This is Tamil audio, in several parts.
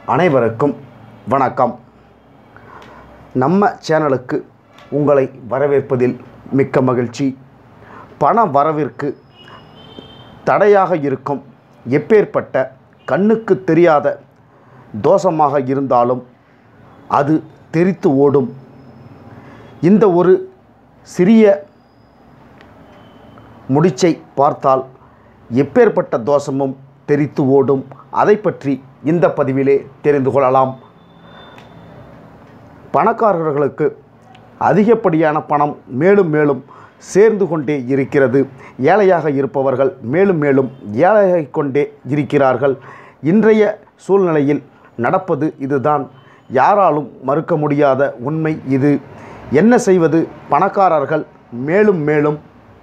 அனைவருக்கும் வணக்கம் நம்ம சேனலுக்கு உங்களை வரவேற்பதில் மிக்க மகிழ்ச்சி பண வரவிற்கு தடையாக இருக்கும் எப்பேற்பட்ட கண்ணுக்கு தெரியாத தோஷமாக இருந்தாலும் அது தெரித்து ஓடும் இந்த ஒரு சிறிய முடிச்சை பார்த்தால் எப்பேற்பட்ட தோஷமும் தெரித்து ஓடும் அதை பற்றி இந்த பதிவிலே தெரிந்து கொள்ளலாம் பணக்காரர்களுக்கு அதிகப்படியான பணம் மேலும் மேலும் சேர்ந்து கொண்டே இருக்கிறது ஏழையாக இருப்பவர்கள் மேலும் மேலும் ஏழையாகிக் கொண்டே இருக்கிறார்கள் இன்றைய சூழ்நிலையில் நடப்பது இதுதான் யாராலும் மறுக்க முடியாத உண்மை இது என்ன செய்வது பணக்காரர்கள் மேலும் மேலும்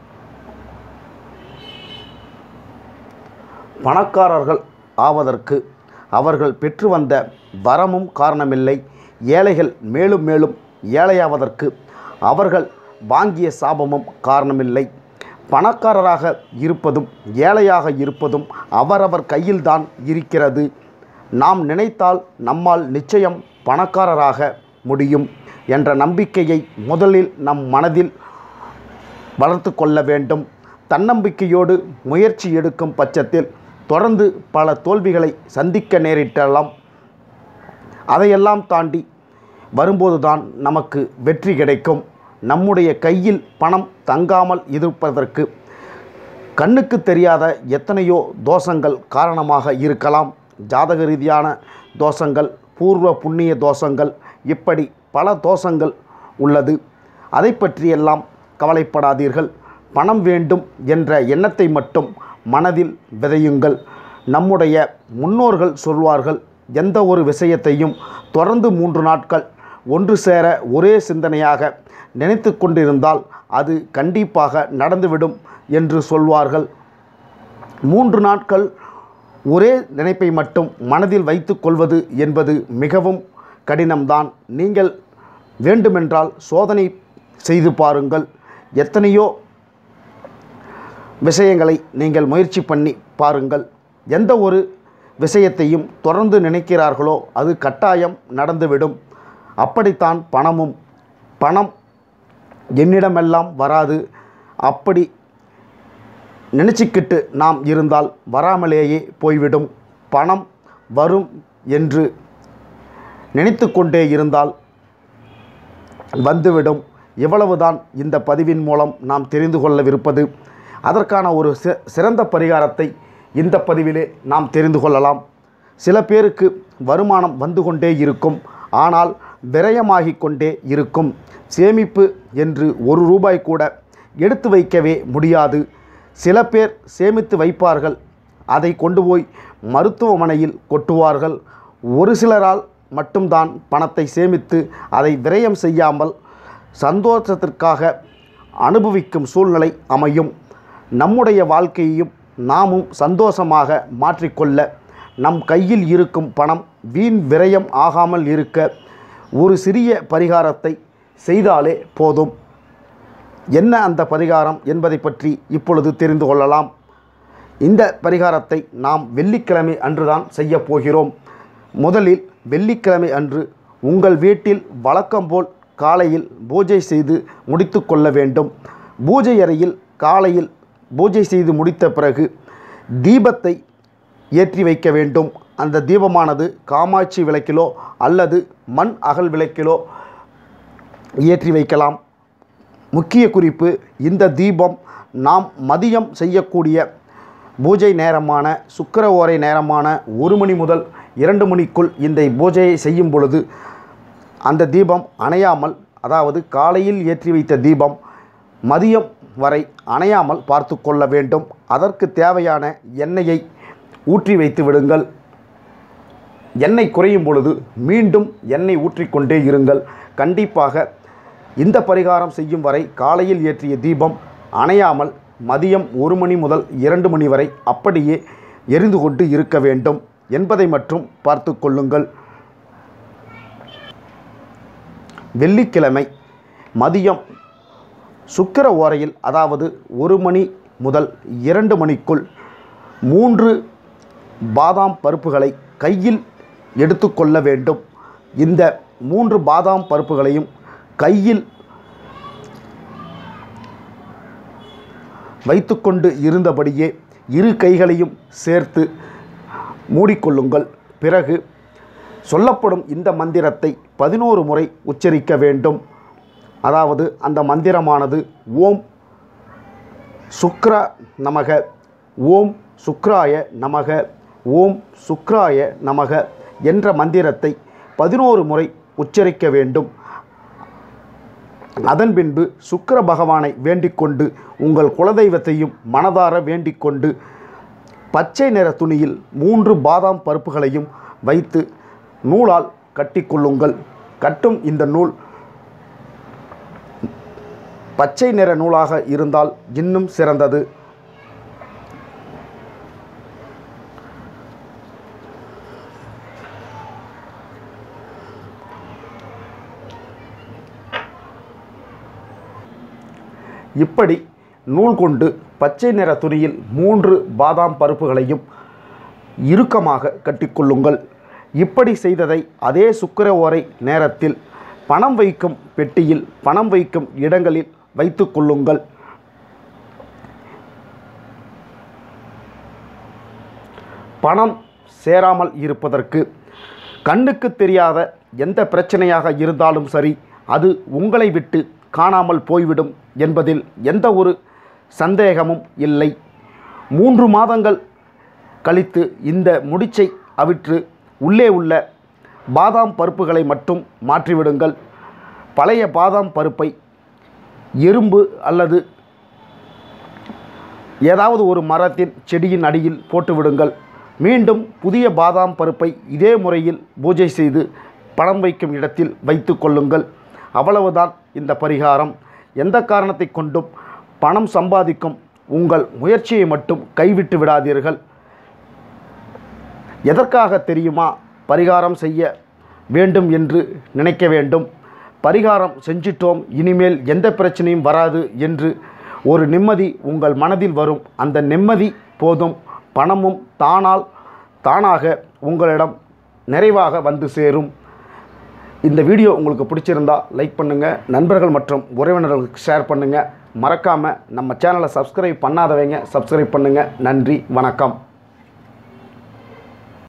பணக்காரர்கள் ஆவதற்கு அவர்கள் பெற்று வந்த வரமும் காரணமில்லை ஏழைகள் மேலும் மேலும் ஏழையாவதற்கு அவர்கள் வாங்கிய சாபமும் காரணமில்லை பணக்காரராக இருப்பதும் ஏழையாக இருப்பதும் அவரவர் கையில்தான் இருக்கிறது நாம் நினைத்தால் நம்மால் நிச்சயம் பணக்காரராக முடியும் என்ற நம்பிக்கையை முதலில் நம் மனதில் வளர்த்து கொள்ள வேண்டும் தன்னம்பிக்கையோடு முயற்சி எடுக்கும் பட்சத்தில் தொடர்ந்து பல தோல்விகளை சந்திக்க நேரிட்டலாம் அதையெல்லாம் தாண்டி வரும்போதுதான் நமக்கு வெற்றி கிடைக்கும் நம்முடைய கையில் பணம் தங்காமல் இருப்பதற்கு கண்ணுக்கு தெரியாத எத்தனையோ தோஷங்கள் காரணமாக இருக்கலாம் ஜாதக ரீதியான தோஷங்கள் பூர்வ புண்ணிய தோஷங்கள் இப்படி பல தோஷங்கள் உள்ளது அதை பற்றியெல்லாம் கவலைப்படாதீர்கள் பணம் வேண்டும் என்ற எண்ணத்தை மட்டும் மனதில் விதையுங்கள் நம்முடைய முன்னோர்கள் சொல்வார்கள் எந்த ஒரு விஷயத்தையும் தொடர்ந்து மூன்று நாட்கள் ஒன்று சேர ஒரே சிந்தனையாக நினைத்து கொண்டிருந்தால் அது கண்டிப்பாக நடந்துவிடும் என்று சொல்வார்கள் மூன்று நாட்கள் ஒரே நினைப்பை மட்டும் மனதில் வைத்து கொள்வது என்பது மிகவும் கடினம்தான் நீங்கள் வேண்டுமென்றால் சோதனை செய்து பாருங்கள் எத்தனையோ விஷயங்களை நீங்கள் முயற்சி பண்ணி பாருங்கள் எந்த ஒரு விஷயத்தையும் தொடர்ந்து நினைக்கிறார்களோ அது கட்டாயம் நடந்துவிடும் அப்படித்தான் பணமும் பணம் என்னிடமெல்லாம் வராது அப்படி நினச்சிக்கிட்டு நாம் இருந்தால் வராமலேயே போய்விடும் பணம் வரும் என்று நினைத்து கொண்டே இருந்தால் வந்துவிடும் இவ்வளவுதான் இந்த பதிவின் மூலம் நாம் தெரிந்து கொள்ளவிருப்பது அதற்கான ஒரு சி சிறந்த பரிகாரத்தை இந்த பதிவிலே நாம் தெரிந்து கொள்ளலாம் சில பேருக்கு வருமானம் வந்து கொண்டே இருக்கும் ஆனால் விரயமாகிக் கொண்டே இருக்கும் சேமிப்பு என்று ஒரு ரூபாய் கூட எடுத்து வைக்கவே முடியாது சில பேர் சேமித்து வைப்பார்கள் அதை கொண்டு போய் மருத்துவமனையில் கொட்டுவார்கள் ஒரு சிலரால் மட்டும்தான் பணத்தை சேமித்து அதை விரயம் செய்யாமல் சந்தோஷத்திற்காக அனுபவிக்கும் சூழ்நிலை அமையும் நம்முடைய வாழ்க்கையையும் நாமும் சந்தோஷமாக மாற்றிக்கொள்ள நம் கையில் இருக்கும் பணம் வீண் விரயம் ஆகாமல் இருக்க ஒரு சிறிய பரிகாரத்தை செய்தாலே போதும் என்ன அந்த பரிகாரம் என்பதை பற்றி இப்பொழுது தெரிந்து கொள்ளலாம் இந்த பரிகாரத்தை நாம் வெள்ளிக்கிழமை அன்றுதான் செய்ய போகிறோம் முதலில் வெள்ளிக்கிழமை அன்று உங்கள் வீட்டில் வழக்கம் போல் காலையில் பூஜை செய்து முடித்து கொள்ள வேண்டும் பூஜை அறையில் காலையில் பூஜை செய்து முடித்த பிறகு தீபத்தை ஏற்றி வைக்க வேண்டும் அந்த தீபமானது காமாட்சி விளக்கிலோ அல்லது மண் அகல் விளக்கிலோ ஏற்றி வைக்கலாம் முக்கிய குறிப்பு இந்த தீபம் நாம் மதியம் செய்யக்கூடிய பூஜை நேரமான சுக்கிர ஓரை நேரமான ஒரு மணி முதல் இரண்டு மணிக்குள் இந்த பூஜையை செய்யும் பொழுது அந்த தீபம் அணையாமல் அதாவது காலையில் ஏற்றி வைத்த தீபம் மதியம் வரை அணையாமல் பார்த்து கொள்ள வேண்டும் அதற்கு தேவையான எண்ணெயை ஊற்றி வைத்து விடுங்கள் எண்ணெய் குறையும் பொழுது மீண்டும் எண்ணெய் ஊற்றிக்கொண்டே இருங்கள் கண்டிப்பாக இந்த பரிகாரம் செய்யும் வரை காலையில் ஏற்றிய தீபம் அணையாமல் மதியம் ஒரு மணி முதல் இரண்டு மணி வரை அப்படியே எரிந்து கொண்டு இருக்க வேண்டும் என்பதை மட்டும் பார்த்து கொள்ளுங்கள் வெள்ளிக்கிழமை மதியம் சுக்கிர ஓரையில் அதாவது ஒரு மணி முதல் இரண்டு மணிக்குள் மூன்று பாதாம் பருப்புகளை கையில் எடுத்துக்கொள்ள வேண்டும் இந்த மூன்று பாதாம் பருப்புகளையும் கையில் வைத்துக்கொண்டு இருந்தபடியே இரு கைகளையும் சேர்த்து மூடிக்கொள்ளுங்கள் பிறகு சொல்லப்படும் இந்த மந்திரத்தை பதினோரு முறை உச்சரிக்க வேண்டும் அதாவது அந்த மந்திரமானது ஓம் சுக்ர நமக ஓம் சுக்ராய நமக ஓம் சுக்ராய நமக என்ற மந்திரத்தை பதினோரு முறை உச்சரிக்க வேண்டும் அதன் பின்பு சுக்கிர பகவானை வேண்டிக்கொண்டு உங்கள் குலதெய்வத்தையும் மனதார வேண்டிக்கொண்டு பச்சை நிற துணியில் மூன்று பாதாம் பருப்புகளையும் வைத்து நூலால் கட்டிக்கொள்ளுங்கள் கட்டும் இந்த நூல் பச்சை நிற நூலாக இருந்தால் இன்னும் சிறந்தது இப்படி நூல் கொண்டு பச்சை நிற துணியில் மூன்று பாதாம் பருப்புகளையும் இறுக்கமாக கட்டிக்கொள்ளுங்கள் இப்படி செய்ததை அதே சுக்கிர ஓரை நேரத்தில் பணம் வைக்கும் பெட்டியில் பணம் வைக்கும் இடங்களில் வைத்து கொள்ளுங்கள் பணம் சேராமல் இருப்பதற்கு கண்ணுக்கு தெரியாத எந்த பிரச்சனையாக இருந்தாலும் சரி அது உங்களை விட்டு காணாமல் போய்விடும் என்பதில் எந்த ஒரு சந்தேகமும் இல்லை மூன்று மாதங்கள் கழித்து இந்த முடிச்சை அவிற்று உள்ளே உள்ள பாதாம் பருப்புகளை மட்டும் மாற்றிவிடுங்கள் பழைய பாதாம் பருப்பை எறும்பு அல்லது ஏதாவது ஒரு மரத்தின் செடியின் அடியில் போட்டுவிடுங்கள் மீண்டும் புதிய பாதாம் பருப்பை இதே முறையில் பூஜை செய்து பணம் வைக்கும் இடத்தில் வைத்து கொள்ளுங்கள் அவ்வளவுதான் இந்த பரிகாரம் எந்த காரணத்தை கொண்டும் பணம் சம்பாதிக்கும் உங்கள் முயற்சியை மட்டும் கைவிட்டு விடாதீர்கள் எதற்காக தெரியுமா பரிகாரம் செய்ய வேண்டும் என்று நினைக்க வேண்டும் பரிகாரம் செஞ்சிட்டோம் இனிமேல் எந்த பிரச்சனையும் வராது என்று ஒரு நிம்மதி உங்கள் மனதில் வரும் அந்த நிம்மதி போதும் பணமும் தானால் தானாக உங்களிடம் நிறைவாக வந்து சேரும் இந்த வீடியோ உங்களுக்கு பிடிச்சிருந்தா லைக் பண்ணுங்கள் நண்பர்கள் மற்றும் உறவினர்களுக்கு ஷேர் பண்ணுங்கள் மறக்காமல் நம்ம சேனலை சப்ஸ்கிரைப் பண்ணாதவங்க சப்ஸ்கிரைப் பண்ணுங்கள் நன்றி வணக்கம்